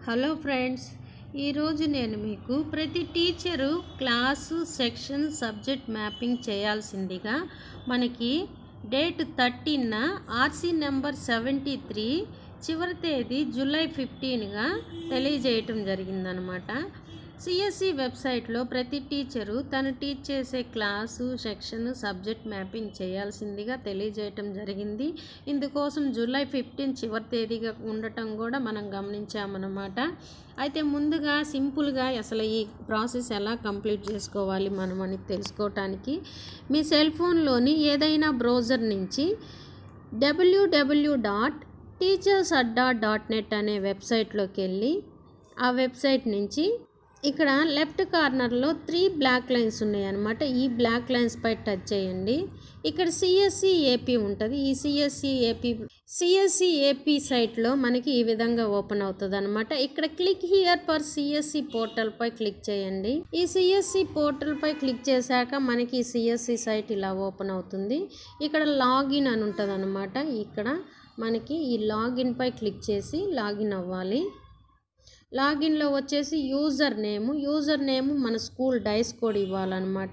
hello friends ఈరోజు నేను మీకు ప్రతి teacher class section subject mapping చేయాల్సిందిగా మనకి డేట్ థర్టీన్న ఆర్సీ నెంబర్ సెవెంటీ త్రీ చివరి తేదీ జూలై ఫిఫ్టీన్గా తెలియజేయటం జరిగిందనమాట సిఎస్సి వెబ్సైట్లో ప్రతి టీచరు తను టీచ్ చేసే క్లాసు సెక్షన్ సబ్జెక్ట్ మ్యాపింగ్ చేయాల్సిందిగా తెలియజేయటం జరిగింది ఇందుకోసం జూలై ఫిఫ్టీన్ చివరి తేదీగా ఉండటం కూడా మనం గమనించామన్నమాట అయితే ముందుగా సింపుల్గా అసలు ఈ ప్రాసెస్ ఎలా కంప్లీట్ చేసుకోవాలి మనం అని తెలుసుకోవటానికి మీ సెల్ ఫోన్లోని ఏదైనా బ్రౌజర్ నుంచి WWW dot teachers adda dot net అనే వెబ్సైట్లోకి వెళ్ళి ఆ వెబ్సైట్ నుంచి ఇక్కడ లెఫ్ట్ కార్నర్లో త్రీ బ్లాక్ లైన్స్ ఉన్నాయన్నమాట ఈ బ్లాక్ లైన్స్ పై టచ్ చేయండి ఇక్కడ సిఎస్సి ఏపీ ఉంటుంది ఈ సిఎస్సి ఏపీ సిఎస్సి ఏపీ సైట్లో మనకి ఈ విధంగా ఓపెన్ అవుతుంది అనమాట ఇక్కడ click here per CSC portal పై క్లిక్ చేయండి ఈ సిఎస్సి పోర్టల్ పై క్లిక్ చేశాక మనకి సిఎస్సి సైట్ ఇలా ఓపెన్ అవుతుంది ఇక్కడ లాగిన్ అని ఉంటుంది అనమాట ఇక్కడ మనకి ఈ లాగిన్ పై క్లిక్ చేసి లాగిన్ అవ్వాలి లాగిన్లో వచ్చేసి యూజర్ నేము యూజర్ నేము మన స్కూల్ డైస్ కోడ్ ఇవ్వాలన్నమాట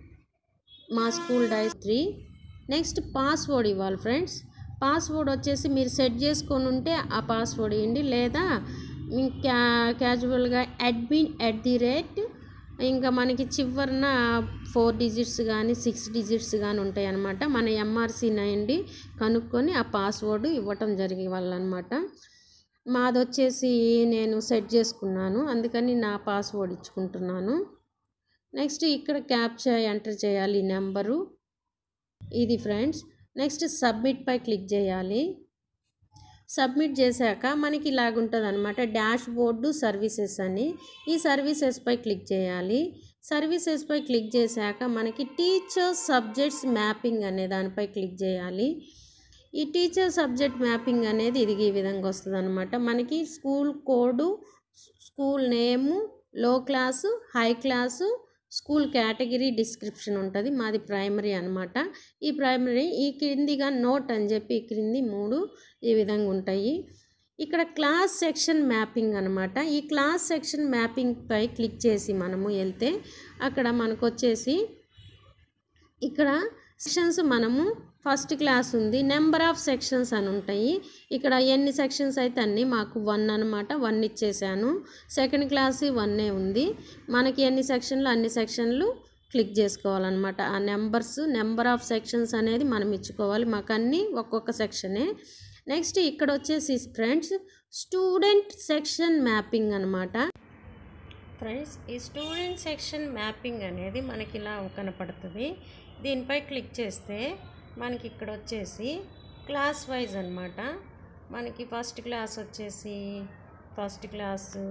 మా school DISE three next password ఇవ్వాలి ఫ్రెండ్స్ పాస్వర్డ్ వచ్చేసి మీరు సెట్ చేసుకొని ఉంటే ఆ పాస్వర్డ్ ఇవ్వండి లేదా క్యా క్యాజువల్గా అడ్మిన్ ఎట్ ది రేట్ ఇంకా మనకి చివరిన ఫోర్ డిజిట్స్ కానీ సిక్స్ డిజిట్స్ కానీ ఉంటాయి అన్నమాట మన ఎంఆర్సీ నైండి కనుక్కొని ఆ పాస్వర్డ్ ఇవ్వటం జరిగే వాళ్ళనమాట మాది వచ్చేసి నేను సెట్ చేసుకున్నాను అందుకని నా పాస్వర్డ్ ఇచ్చుకుంటున్నాను నెక్స్ట్ ఇక్కడ క్యాప్చా ఎంటర్ చేయాలి నెంబరు ఇది ఫ్రెండ్స్ నెక్స్ట్ సబ్మిట్ పై క్లిక్ చేయాలి సబ్మిట్ చేశాక మనకి ఇలాగుంటుంది అనమాట డాష్ బోర్డు సర్వీసెస్ అని ఈ సర్వీసెస్ పై క్లిక్ చేయాలి సర్వీసెస్ పై క్లిక్ చేశాక మనకి టీచర్ సబ్జెక్ట్స్ మ్యాపింగ్ అనే దానిపై క్లిక్ చేయాలి ఈ టీచర్ సబ్జెక్ట్ మ్యాపింగ్ అనేది ఇది ఈ విధంగా వస్తుంది అనమాట మనకి స్కూల్ కోడు స్కూల్ నేము లో class high class school category description ఉంటుంది మాది ప్రైమరీ అనమాట ఈ ప్రైమరీ ఈ క్రిందిగా నోట్ అని చెప్పి ఈ క్రింది మూడు ఈ విధంగా ఉంటాయి ఇక్కడ క్లాస్ సెక్షన్ మ్యాపింగ్ అనమాట ఈ క్లాస్ సెక్షన్ మ్యాపింగ్ పై క్లిక్ చేసి మనము వెళ్తే అక్కడ మనకు వచ్చేసి ఇక్కడ సెక్షన్స్ మనము ఫస్ట్ క్లాస్ ఉంది నెంబర్ ఆఫ్ సెక్షన్స్ అని ఉంటాయి ఇక్కడ ఎన్ని సెక్షన్స్ అయితే అన్నీ మాకు వన్ అనమాట వన్ ఇచ్చేసాను సెకండ్ క్లాస్ వన్నే ఉంది మనకి ఎన్ని సెక్షన్లు అన్ని సెక్షన్లు క్లిక్ చేసుకోవాలన్నమాట ఆ నెంబర్స్ నెంబర్ ఆఫ్ సెక్షన్స్ అనేది మనం ఇచ్చుకోవాలి మాకు అన్నీ ఒక్కొక్క సెక్షనే నెక్స్ట్ ఇక్కడ వచ్చేసి ఫ్రెండ్స్ స్టూడెంట్ సెక్షన్ మ్యాపింగ్ అనమాట ఫ్రెండ్స్ ఈ స్టూడెంట్ సెక్షన్ మ్యాపింగ్ అనేది మనకి ఇలా కనపడుతుంది దీనిపై క్లిక్ చేస్తే మనకి ఇక్కడ వచ్చేసి క్లాస్ వైజ్ అనమాట మనకి ఫస్ట్ క్లాస్ వచ్చేసి first class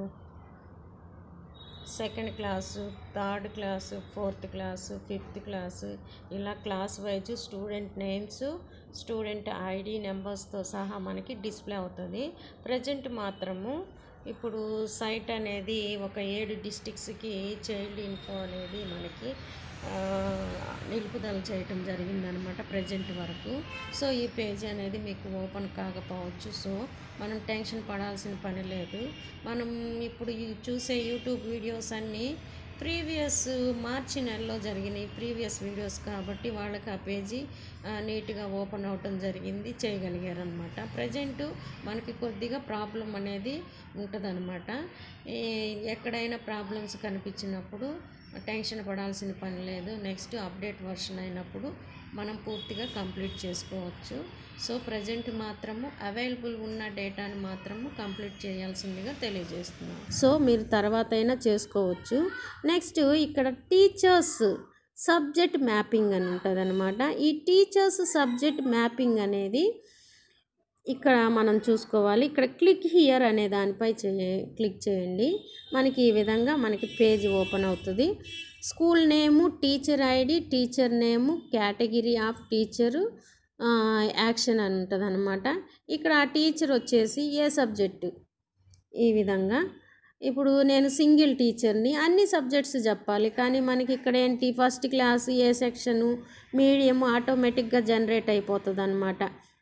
second class third class fourth class fifth class ఇలా class wise student names student ID నెంబర్స్తో సహా మనకి డిస్ప్లే అవుతుంది ప్రజెంట్ మాత్రము ఇప్పుడు సైట్ అనేది ఒక ఏడు డిస్టిక్స్కి చైల్డ్ ఇన్ఫో అనేది మనకి నిలుపుదల చేయటం జరిగిందనమాట ప్రజెంట్ వరకు సో ఈ పేజ్ అనేది మీకు ఓపెన్ కాకపోవచ్చు సో మనం టెన్షన్ పడాల్సిన పని లేదు మనం ఇప్పుడు చూసే యూట్యూబ్ వీడియోస్ అన్నీ ప్రీవియస్ మార్చి నెలలో జరిగినాయి ప్రీవియస్ వీడియోస్ కాబట్టి వాళ్ళకి ఆ పేజీ నీట్గా ఓపెన్ అవటం జరిగింది చేయగలిగారనమాట ప్రజెంట్ మనకి కొద్దిగా ప్రాబ్లం అనేది ఉంటుందన్నమాట ఎక్కడైనా ప్రాబ్లమ్స్ కనిపించినప్పుడు టెన్షన్ పడాల్సిన పని లేదు నెక్స్ట్ అప్డేట్ వర్షన్ అయినప్పుడు మనం పూర్తిగా కంప్లీట్ చేసుకోవచ్చు సో ప్రజెంట్ మాత్రము అవైలబుల్ ఉన్న డేటాని మాత్రము కంప్లీట్ చేయాల్సిందిగా తెలియజేస్తున్నాం సో మీరు తర్వాత అయినా చేసుకోవచ్చు నెక్స్ట్ ఇక్కడ టీచర్స్ సబ్జెక్ట్ మ్యాపింగ్ అని ఉంటుంది అనమాట ఈ టీచర్స్ సబ్జెక్ట్ మ్యాపింగ్ అనేది ఇక్కడ మనం చూసుకోవాలి ఇక్కడ క్లిక్ హియర్ అనే దానిపై చే క్లిక్ చేయండి మనకి ఈ విధంగా మనకి పేజ్ ఓపెన్ అవుతుంది school name teacher ID teacher name category of teacher action అని ఉంటుంది అనమాట ఇక్కడ ఆ టీచర్ వచ్చేసి ఏ సబ్జెక్టు ఈ విధంగా ఇప్పుడు నేను సింగిల్ టీచర్ని అన్ని సబ్జెక్ట్స్ చెప్పాలి కానీ మనకి ఇక్కడ ఏంటి first class A section medium ఆటోమేటిక్గా జనరేట్ అయిపోతుంది అనమాట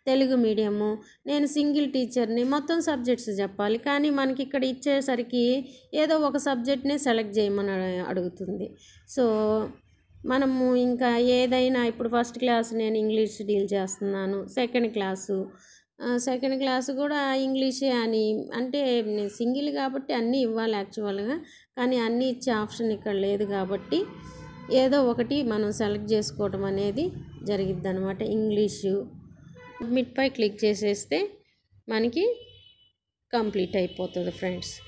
తెలుగు మీడియము నేను సింగిల్ టీచర్ని మొత్తం సబ్జెక్ట్స్ చెప్పాలి కానీ మనకి ఇక్కడ ఇచ్చేసరికి ఏదో ఒక సబ్జెక్ట్నే సెలెక్ట్ చేయమని అడుగుతుంది సో మనము ఇంకా ఏదైనా ఇప్పుడు ఫస్ట్ క్లాస్ నేను ఇంగ్లీష్ డీల్ చేస్తున్నాను సెకండ్ క్లాసు సెకండ్ క్లాస్ కూడా ఇంగ్లీషే అని అంటే నేను సింగిల్ కాబట్టి అన్నీ ఇవ్వాలి యాక్చువల్గా కానీ అన్నీ ఇచ్చే ఆప్షన్ ఇక్కడ లేదు కాబట్టి ఏదో ఒకటి మనం సెలెక్ట్ చేసుకోవడం అనేది జరిగిద్ది అనమాట ఇంగ్లీషు మిట్పై క్లిక్ చేసేస్తే మనకి కంప్లీట్ అయిపోతుంది ఫ్రెండ్స్